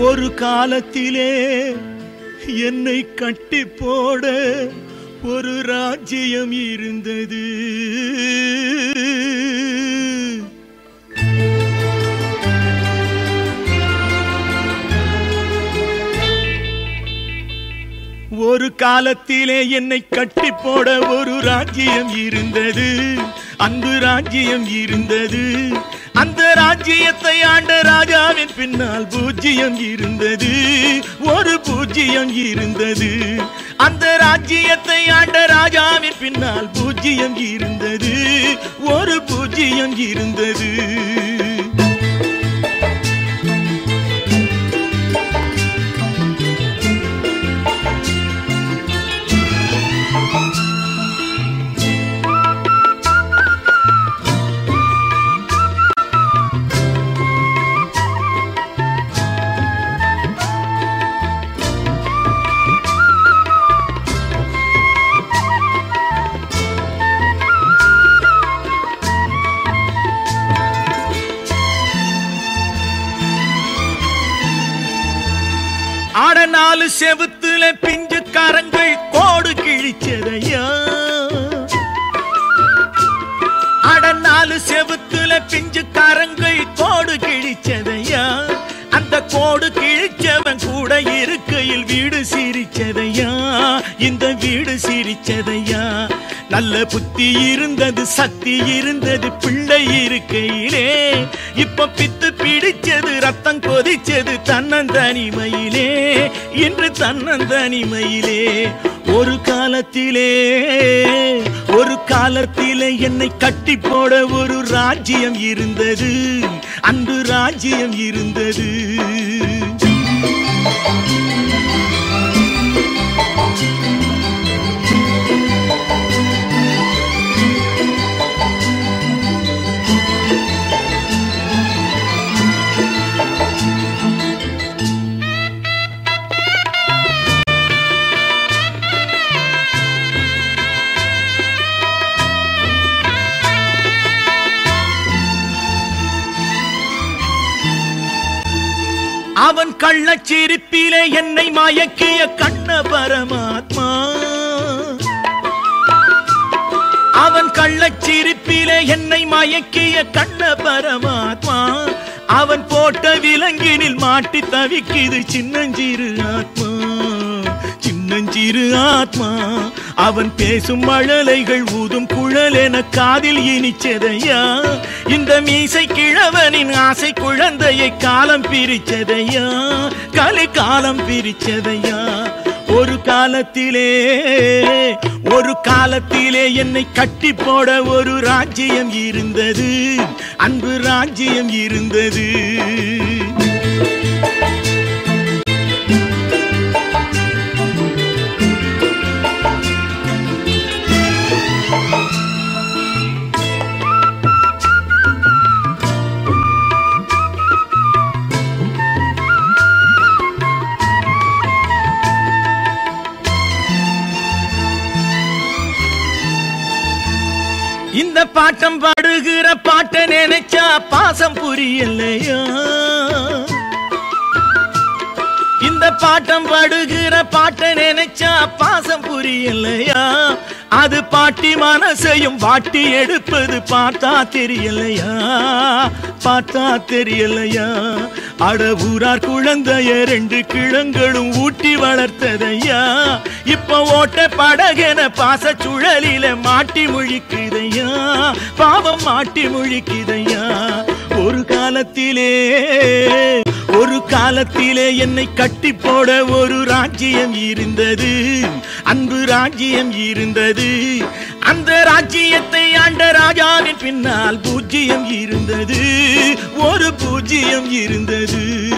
ஒரு காலத்திலே என்னை கட்டி போட ஒரு ராஜ்யம் இருந்தது ஒரு காலத்திலே என்னை கட்டி போட ஒரு ராஜ்யம் இருந்தது அன்பு ராஜ்யம் இருந்தது அந்த ராஜ்யத்தை ஆண்ட ராஜாவின் பின்னால் பூஜ்ஜியம் இருந்தது ஒரு பூஜ்ஜியம் இருந்தது அந்த ராஜ்யத்தை ஆண்ட ராஜாவின் பின்னால் பூஜ்ஜியம் இருந்தது ஒரு பூஜ்ஜியம் இருந்தது ஆட நாலு செவுத்துல பிஞ்சு கரங்கள் கோடு கிழிச்சதையா அட நாலு செவுத்துல பிஞ்சு கரங்கள் கோடு கிழிச்சதையா அந்த கோடு கிழிச்சவன் கூட இருக்கையில் வீடு சிரிச்சதையா இந்த வீடு சிரிச்சதையா நல்ல புத்தி இருந்தது சக்தி இருந்தது பிள்ளை இருக்கையிலே இப்ப பித்து பிடிச்சது ரத்தம் கொதிச்சது தன்னந்தனிமையிலே இன்று தன்னந்தனிமையிலே ஒரு காலத்திலே ஒரு காலத்திலே என்னை கட்டி போட ஒரு ராஜ்யம் இருந்தது அன்பு ராஜ்யம் இருந்தது அவன் கள்ளச்சிரிப்பிலே என்னை மயக்கிய கண்ண பரமாத்மா அவன் கள்ளச்சிரிப்பிலே என்னை மயக்கிய கண்ண பரமாத்மா அவன் போட்ட விலங்கினில் மாட்டி தவிக்குது சின்னஞ்சிறு ஆத்மா சின்னஞ்சிறு ஆத்மா அவன் பேசும் மழலைகள் ஊதும் குழல் என காதில் இனிச்சதையா இந்த மீசை கிழவனின் ஆசை குழந்தையை காலம் பிரிச்சதையா கலை காலம் பிரிச்சதையா ஒரு காலத்திலே ஒரு காலத்திலே என்னை கட்டி போட ஒரு ராஜ்யம் இருந்தது அன்பு ராஜ்யம் இருந்தது இந்த பாட்டம் பாடுகிற பாட்ட நினைச்சா பாசம் புரியலையா இந்த பாட்டம் பாடுகிற பாட்ட நினைச்சா பாசம் புரியலையா அது பாட்டி மனசையும் வாட்டி எடுப்பது பார்த்தா தெரியலையா பார்த்தா தெரியலையா அட ஊரார் குழந்தைய ரெண்டு கிழங்களும் ஊட்டி வளர்த்ததையா இப்ப ஓட்ட படகென பாச சுழலில மாட்டி முழிக்குதையா பாவம் மாட்டி முழிக்குதையா ஒரு காலத்திலே ஒரு காலத்திலே என்னை கட்டி போட ஒரு ராஜ்யம் இருந்தது அன்பு ராஜ்யம் இருந்தது அந்த ராஜ்யத்தை ஆண்ட ராஜாவின் பின்னால் பூஜ்ஜியம் இருந்தது ஒரு பூஜ்ஜியம் இருந்தது